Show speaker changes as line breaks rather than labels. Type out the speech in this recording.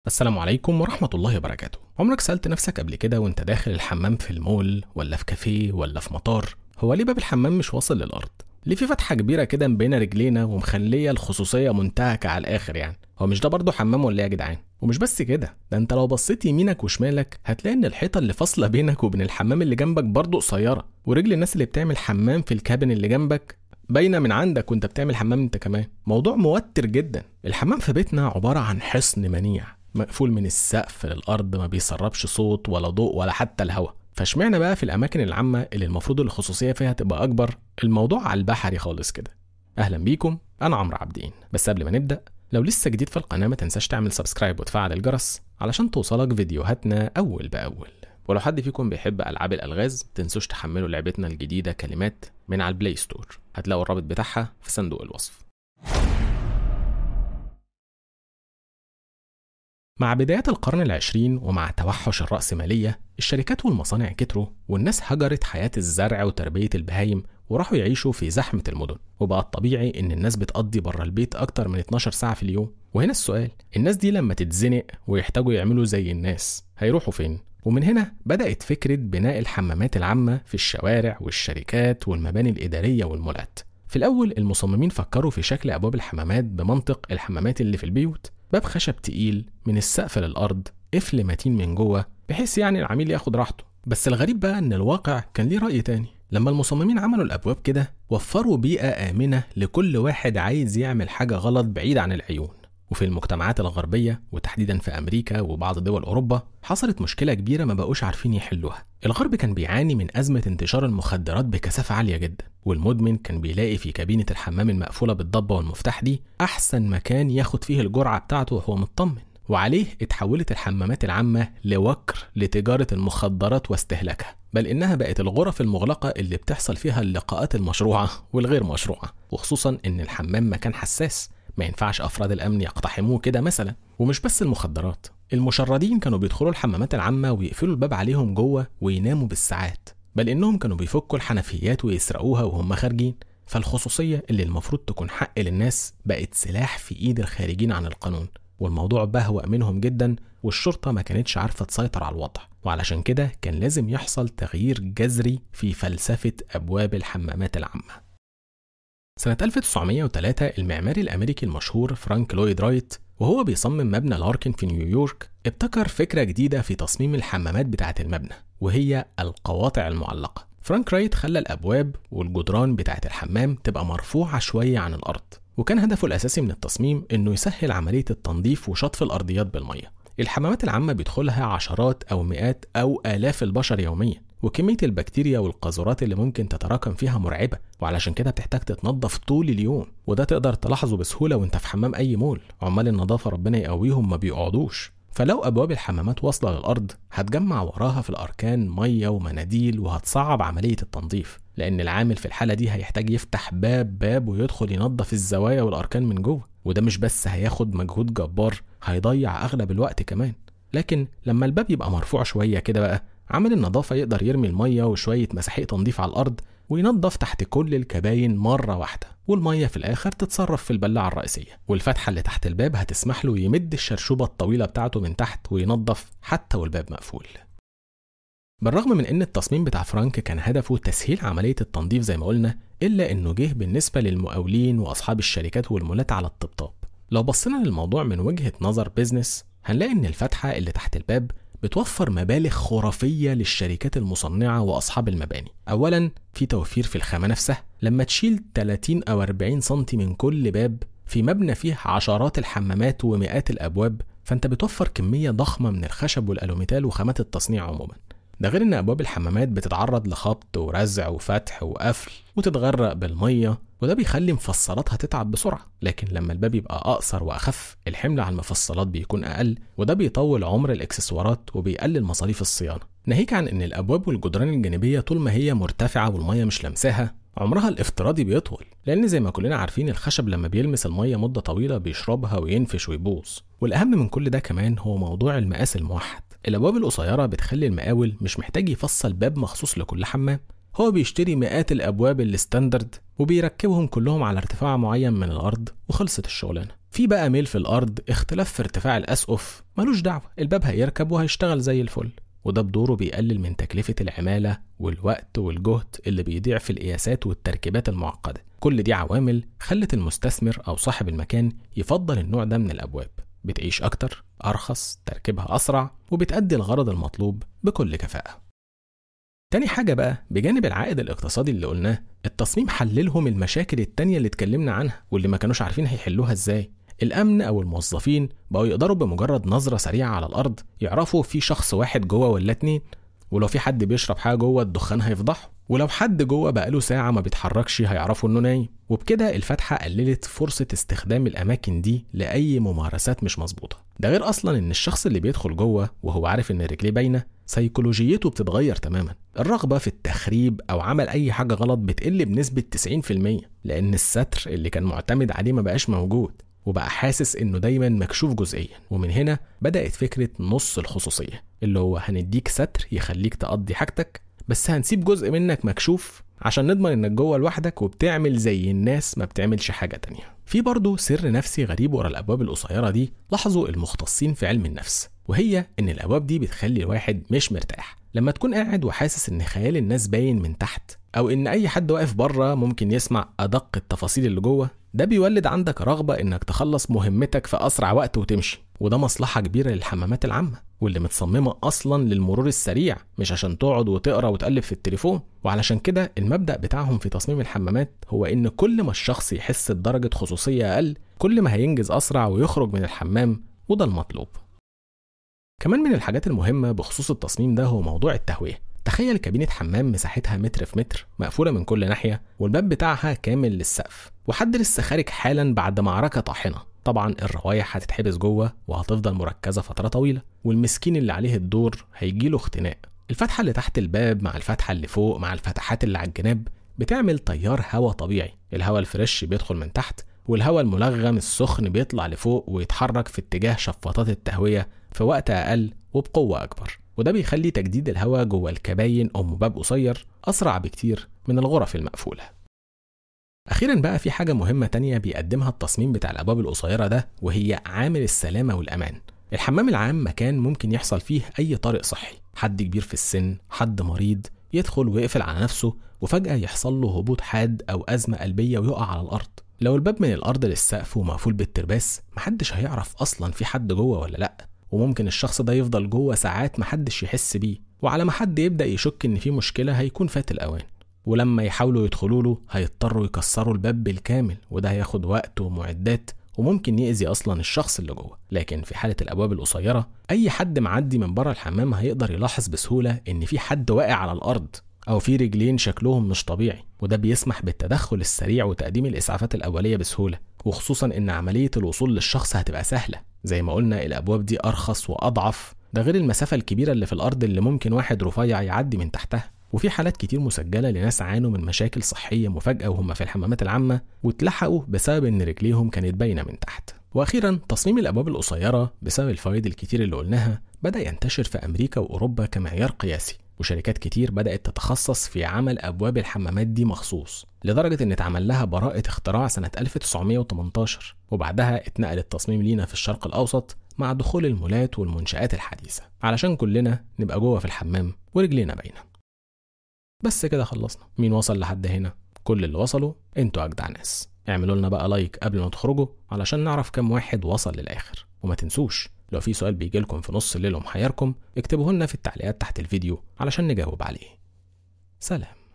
السلام عليكم ورحمة الله وبركاته عمرك سألت نفسك قبل كده وانت داخل الحمام في المول ولا في كافيه ولا في مطار هو ليه باب الحمام مش واصل للأرض؟ ليه في فتحة كبيرة كده بين رجلينا ومخلية الخصوصية منتهكة على الآخر يعني هو مش ده برضه حمام ولا ايه يا جدعان ومش بس كده ده انت لو بصيت يمينك وشمالك هتلاقي ان الحيطة اللي فاصلة بينك وبين الحمام اللي جنبك برضه قصيرة ورجل الناس اللي بتعمل حمام في الكابن اللي جنبك باينه من عندك وانت بتعمل حمام انت كمان موضوع موتر جدا الحمام في بيتنا عباره عن حصن منيع مقفول من السقف للارض ما بيسربش صوت ولا ضوء ولا حتى الهواء فاشمعنى بقى في الاماكن العامه اللي المفروض الخصوصيه فيها تبقى اكبر الموضوع على البحري خالص كده اهلا بيكم انا عمرو عابدين بس قبل ما نبدا لو لسه جديد في القناه ما تنساش تعمل سبسكرايب وتفعل الجرس علشان توصلك فيديوهاتنا اول باول ولو حد فيكم بيحب العاب الالغاز تنسوش تحملوا لعبتنا الجديده كلمات من على البلاي ستور هتلاقوا الرابط بتاعها في صندوق الوصف مع بدايات القرن العشرين ومع توحش الرأسمالية الشركات والمصانع كتروا والناس هجرت حياة الزرع وتربية البهايم وراحوا يعيشوا في زحمة المدن وبقى الطبيعي إن الناس بتقضي بره البيت أكتر من 12 ساعة في اليوم وهنا السؤال الناس دي لما تتزنق ويحتاجوا يعملوا زي الناس هيروحوا فين؟ ومن هنا بدأت فكرة بناء الحمامات العامة في الشوارع والشركات والمباني الإدارية والمولات في الأول المصممين فكروا في شكل أبواب الحمامات بمنطق الحمامات اللي في البيوت باب خشب تقيل من السقف للأرض قفل متين من جوه بحيث يعني العميل ياخد راحته بس الغريب بقى إن الواقع كان ليه رأي تاني لما المصممين عملوا الأبواب كده وفروا بيئة آمنة لكل واحد عايز يعمل حاجة غلط بعيد عن العيون وفي المجتمعات الغربية وتحديدا في أمريكا وبعض دول أوروبا حصلت مشكلة كبيرة ما بقوش عارفين يحلوها الغرب كان بيعاني من أزمة انتشار المخدرات بكثافة عالية جدا والمدمن كان بيلاقي في كابينة الحمام المقفولة بالضبة والمفتاح دي أحسن مكان ياخد فيه الجرعة بتاعته وهو مطمن وعليه اتحولت الحمامات العامة لوكر لتجارة المخدرات واستهلاكها بل إنها بقت الغرف المغلقة اللي بتحصل فيها اللقاءات المشروعة والغير مشروعة وخصوصا إن الحمام مكان حساس ما ينفعش افراد الامن يقتحموه كده مثلا ومش بس المخدرات المشردين كانوا بيدخلوا الحمامات العامه ويقفلوا الباب عليهم جوه ويناموا بالساعات بل انهم كانوا بيفكوا الحنفيات ويسرقوها وهم خارجين فالخصوصيه اللي المفروض تكون حق للناس بقت سلاح في ايد الخارجين عن القانون والموضوع بهوأ منهم جدا والشرطة ما كانتش عارفة تسيطر على الوضع وعلشان كده كان لازم يحصل تغيير جذري في فلسفة أبواب الحمامات العامة سنة 1903 المعماري الأمريكي المشهور فرانك لويد رايت وهو بيصمم مبنى لاركن في نيويورك ابتكر فكرة جديدة في تصميم الحمامات بتاعة المبنى وهي القواطع المعلقة فرانك رايت خلى الأبواب والجدران بتاعة الحمام تبقى مرفوعة شوية عن الأرض وكان هدفه الأساسي من التصميم إنه يسهل عملية التنظيف وشطف الأرضيات بالمية الحمامات العامة بيدخلها عشرات أو مئات أو آلاف البشر يوميا وكمية البكتيريا والقاذورات اللي ممكن تتراكم فيها مرعبة وعلشان كده بتحتاج تتنظف طول اليوم وده تقدر تلاحظه بسهولة وانت في حمام أي مول عمال النظافة ربنا يقويهم ما بيقعدوش فلو أبواب الحمامات واصلة للأرض هتجمع وراها في الأركان مية ومناديل وهتصعب عملية التنظيف لأن العامل في الحالة دي هيحتاج يفتح باب باب ويدخل ينظف الزوايا والأركان من جوه وده مش بس هياخد مجهود جبار هيضيع أغلب الوقت كمان لكن لما الباب يبقى مرفوع شوية كده بقى عامل النظافة يقدر يرمي المية وشوية مساحيق تنظيف على الأرض وينظف تحت كل الكباين مرة واحدة والمية في الآخر تتصرف في البلاعة الرئيسية والفتحة اللي تحت الباب هتسمح له يمد الشرشوبة الطويلة بتاعته من تحت وينظف حتى والباب مقفول بالرغم من ان التصميم بتاع فرانك كان هدفه تسهيل عملية التنظيف زي ما قلنا إلا إنه جه بالنسبة للمقاولين وأصحاب الشركات والمولات على الطبطاب لو بصينا للموضوع من وجهة نظر بيزنس هنلاقي إن الفتحة اللي تحت الباب بتوفر مبالغ خرافية للشركات المصنعة وأصحاب المباني أولا في توفير في الخامة نفسها لما تشيل 30 أو 40 سنتي من كل باب في مبنى فيه عشرات الحمامات ومئات الأبواب فأنت بتوفر كمية ضخمة من الخشب والألوميتال وخامات التصنيع عموما ده غير ان ابواب الحمامات بتتعرض لخبط ورزع وفتح وقفل وتتغرق بالميه وده بيخلي مفصلاتها تتعب بسرعه لكن لما الباب يبقى اقصر واخف الحمل على المفصلات بيكون اقل وده بيطول عمر الاكسسوارات وبيقلل مصاريف الصيانه ناهيك عن ان الابواب والجدران الجانبيه طول ما هي مرتفعه والميه مش لمساها عمرها الافتراضي بيطول لان زي ما كلنا عارفين الخشب لما بيلمس الميه مده طويله بيشربها وينفش ويبوظ والاهم من كل ده كمان هو موضوع المقاس الموحد الابواب القصيره بتخلي المقاول مش محتاج يفصل باب مخصوص لكل حمام هو بيشتري مئات الابواب الستاندرد وبيركبهم كلهم على ارتفاع معين من الارض وخلصت الشغلانه في بقى ميل في الأرض اختلاف في ارتفاع الأسقف ملوش دعوة الباب هيركب وهيشتغل زي الفل وده بدوره بيقلل من تكلفة العمالة والوقت والجهد اللي بيضيع في القياسات والتركيبات المعقدة كل دي عوامل خلت المستثمر أو صاحب المكان يفضل النوع ده من الأبواب بتعيش أكتر أرخص تركيبها أسرع وبتأدي الغرض المطلوب بكل كفاءة تاني حاجة بقى بجانب العائد الاقتصادي اللي قلناه التصميم حللهم المشاكل التانية اللي اتكلمنا عنها واللي ما كانوش عارفين هيحلوها ازاي الأمن أو الموظفين بقوا يقدروا بمجرد نظرة سريعة على الأرض يعرفوا في شخص واحد جوه ولا اتنين ولو في حد بيشرب حاجة جوه الدخان هيفضحه ولو حد جوه بقاله ساعة ما بيتحركش هيعرفوا إنه نايم وبكده الفتحة قللت فرصة استخدام الأماكن دي لأي ممارسات مش مظبوطة ده غير أصلا إن الشخص اللي بيدخل جوه وهو عارف إن رجليه باينة سيكولوجيته بتتغير تماما الرغبة في التخريب أو عمل أي حاجة غلط بتقل بنسبة 90% لأن الستر اللي كان معتمد عليه ما بقاش موجود وبقى حاسس انه دايما مكشوف جزئيا ومن هنا بدأت فكرة نص الخصوصية اللي هو هنديك ستر يخليك تقضي حاجتك بس هنسيب جزء منك مكشوف عشان نضمن انك جوه لوحدك وبتعمل زي الناس ما بتعملش حاجة تانية في برضه سر نفسي غريب ورا الابواب القصيرة دي لاحظوا المختصين في علم النفس وهي ان الابواب دي بتخلي الواحد مش مرتاح لما تكون قاعد وحاسس ان خيال الناس باين من تحت او ان اي حد واقف بره ممكن يسمع ادق التفاصيل اللي جوه ده بيولد عندك رغبة انك تخلص مهمتك في اسرع وقت وتمشي وده مصلحة كبيرة للحمامات العامة واللي متصممة اصلا للمرور السريع مش عشان تقعد وتقرا وتقلب في التليفون وعلشان كده المبدأ بتاعهم في تصميم الحمامات هو ان كل ما الشخص يحس بدرجة خصوصية اقل كل ما هينجز اسرع ويخرج من الحمام وده المطلوب كمان من الحاجات المهمة بخصوص التصميم ده هو موضوع التهوية تخيل كابينة حمام مساحتها متر في متر مقفولة من كل ناحية والباب بتاعها كامل للسقف وحد لسه خارج حالا بعد معركة طاحنة طبعا الروايح هتتحبس جوه وهتفضل مركزة فترة طويلة والمسكين اللي عليه الدور هيجيله اختناق الفتحة اللي تحت الباب مع الفتحة اللي فوق مع الفتحات اللي على الجناب بتعمل تيار هواء طبيعي الهواء الفريش بيدخل من تحت والهواء الملغم السخن بيطلع لفوق ويتحرك في اتجاه شفاطات التهوية في وقت أقل وبقوة أكبر وده بيخلي تجديد الهواء جوه الكباين أو باب قصير أسرع بكتير من الغرف المقفولة أخيرا بقى في حاجة مهمة تانية بيقدمها التصميم بتاع الأبواب القصيرة ده وهي عامل السلامة والأمان الحمام العام مكان ممكن يحصل فيه أي طارئ صحي حد كبير في السن حد مريض يدخل ويقفل على نفسه وفجأة يحصل له هبوط حاد أو أزمة قلبية ويقع على الأرض لو الباب من الأرض للسقف ومقفول بالترباس محدش هيعرف أصلا في حد جوه ولا لأ وممكن الشخص ده يفضل جوه ساعات محدش يحس بيه وعلى ما حد يبدأ يشك إن في مشكلة هيكون فات الأوان ولما يحاولوا يدخلوا له هيضطروا يكسروا الباب بالكامل وده هياخد وقت ومعدات وممكن يأذي أصلا الشخص اللي جوه لكن في حالة الأبواب القصيرة أي حد معدي من بره الحمام هيقدر يلاحظ بسهولة إن في حد واقع على الأرض أو في رجلين شكلهم مش طبيعي وده بيسمح بالتدخل السريع وتقديم الإسعافات الأولية بسهولة وخصوصا إن عملية الوصول للشخص هتبقى سهلة زي ما قلنا الأبواب دي أرخص وأضعف ده غير المسافة الكبيرة اللي في الأرض اللي ممكن واحد رفيع يعدي من تحتها وفي حالات كتير مسجلة لناس عانوا من مشاكل صحية مفاجئة وهم في الحمامات العامة واتلحقوا بسبب إن رجليهم كانت باينة من تحت وأخيرا تصميم الأبواب القصيرة بسبب الفوائد الكتير اللي قلناها بدأ ينتشر في أمريكا وأوروبا كمعيار قياسي وشركات كتير بدأت تتخصص في عمل أبواب الحمامات دي مخصوص لدرجة إن اتعمل لها براءة اختراع سنة 1918 وبعدها اتنقل التصميم لينا في الشرق الأوسط مع دخول المولات والمنشآت الحديثة علشان كلنا نبقى جوه في الحمام ورجلينا باينة بس كده خلصنا مين وصل لحد هنا كل اللي وصلوا انتوا أجدع ناس اعملوا لنا بقى لايك قبل ما تخرجوا علشان نعرف كم واحد وصل للآخر وما تنسوش لو في سؤال بيجي لكم في نص الليل ومحيركم اكتبوه لنا في التعليقات تحت الفيديو علشان نجاوب عليه سلام